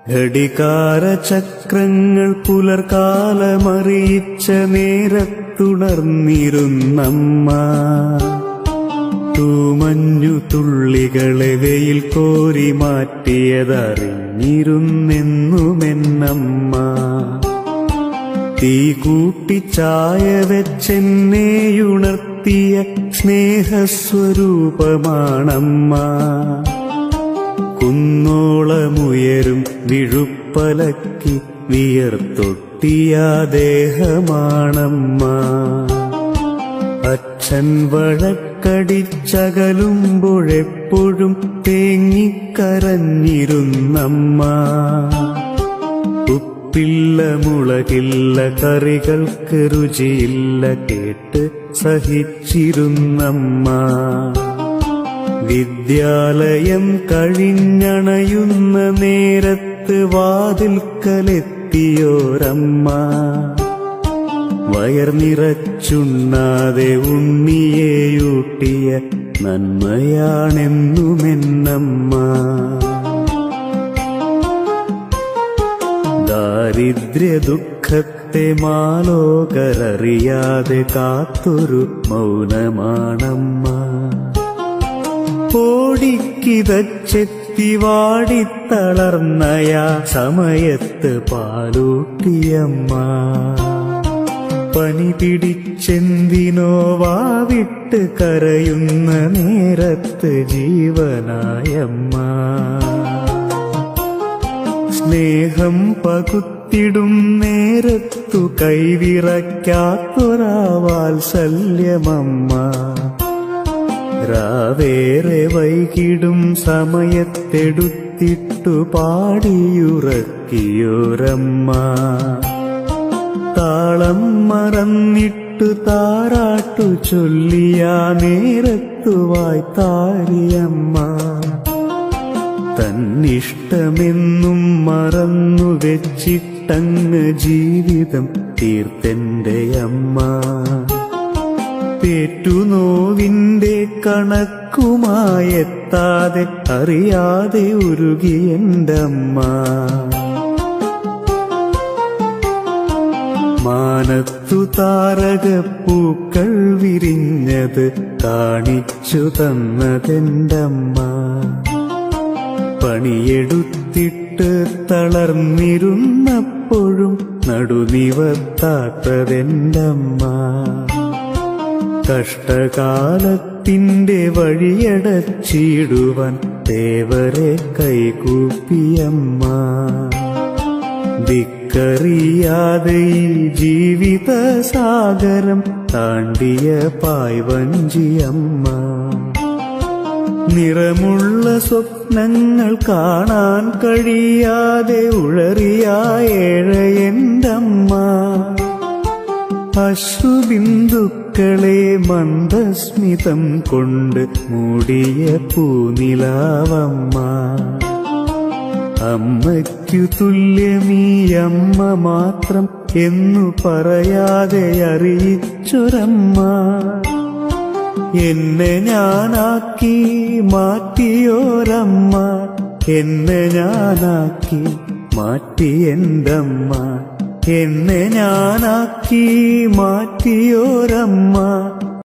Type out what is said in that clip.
ഘടികാര ചക്രങ്ങൾ പുലർകാലമറിയിച്ച നേരത്തുണർന്നിരുന്നമ്മ തൂമഞ്ഞു തുള്ളികളെ വെയിൽ കോരി മാറ്റിയതറിഞ്ഞിരുന്നെന്നുമെന്നമ്മ തീ കൂട്ടി ചായ വെച്ചെന്നെയുണർത്തിയ സ്നേഹസ്വരൂപമാണമ്മ കുന്നോളമുയരും വിഴുപ്പലക്കി വിയർത്തൊട്ടിയ ദേഹമാണമ്മ അച്ഛൻ വഴക്കടിച്ചകലുമ്പോഴെപ്പോഴും തേങ്ങിക്കരഞ്ഞിരുന്നമ്മ ഉപ്പില്ല മുളകില്ല കറികൾക്ക് രുചിയില്ല കേട്ട് സഹിച്ചിരുന്നമ്മ വിദ്യാലയം കഴിഞ്ഞണയുന്ന നേരത്ത് വാതിൽക്കലെത്തിയോരമ്മ വയർ നിറച്ചുണ്ണാതെ ഉണ്ണിയെയൂട്ടിയ നന്മയാണെന്നുമെന്നമ്മ ദാരിദ്ര്യ ദുഃഖത്തെ മാലോകരറിയാതെ കാത്തൊരു മൗനമാണമ്മ ഓടിക്കിതച്ചെത്തി വാടിത്തളർന്നയാ സമയത്ത് പാലൂട്ടിയമ്മ പനി പിടിച്ചെന്തിനോ വാവിട്ട് കരയുന്ന നേരത്ത് ജീവനായമ്മ സ്നേഹം പകുത്തിടും നേരത്തു കൈവിറയ്ക്കാത്തൊരാ വാത്സല്യമമ്മ രാവേറെ വൈകിടും സമയത്തെടുത്തിട്ടു പാടിയുറക്കിയോരമ്മ താളം മറന്നിട്ടു താരാട്ടു ചൊല്ലിയ നേരത്തു വായ്ത്താരിയമ്മ തന്നിഷ്ടമെന്നും മറന്നു വെച്ചിട്ടങ്ങ് ജീവിതം തീർത്തെന്റെ അമ്മ പേറ്റുനോവിന്റെ കണക്കുമായെത്താതെ അറിയാതെ ഉരുകിയെന്റെ അമ്മ മാനത്തു താരകപ്പൂക്കൾ വിരിഞ്ഞത് കാണിച്ചു തന്നതെന്റമ്മ പണിയെടുത്തിട്ട് തളർന്നിരുന്നപ്പോഴും നടുനിവർത്താത്തതെന്റമ്മ കഷ്ടകാലത്തിന്റെ വഴിയടച്ചിടുവാൻ തേവരെ കൈകൂപ്പിയമ്മ ദിക്കറിയാതെ ഈ ജീവിത സാഗരം താണ്ടിയ പായ്വഞ്ചിയമ്മ നിറമുള്ള സ്വപ്നങ്ങൾ കാണാൻ കഴിയാതെ ഉഴറിയ ഏഴയൻ്റമ്മ അശ്രുബിന്ദുക്കളെ മന്ദസ്മിതം കൊണ്ട് മൂടിയ പൂനിലാവമ്മ അമ്മയ്ക്കു തുല്യമീ അമ്മ മാത്രം എന്നു പറയാതെ അറിയിച്ചൊരമ്മ എന്നെ ഞാനാക്കി മാറ്റിയോരമ്മ എന്നെ ഞാനാക്കി മാറ്റി എന്റമ്മ എന്നെ ഞാനാക്കി മാറ്റിയോരമ്മ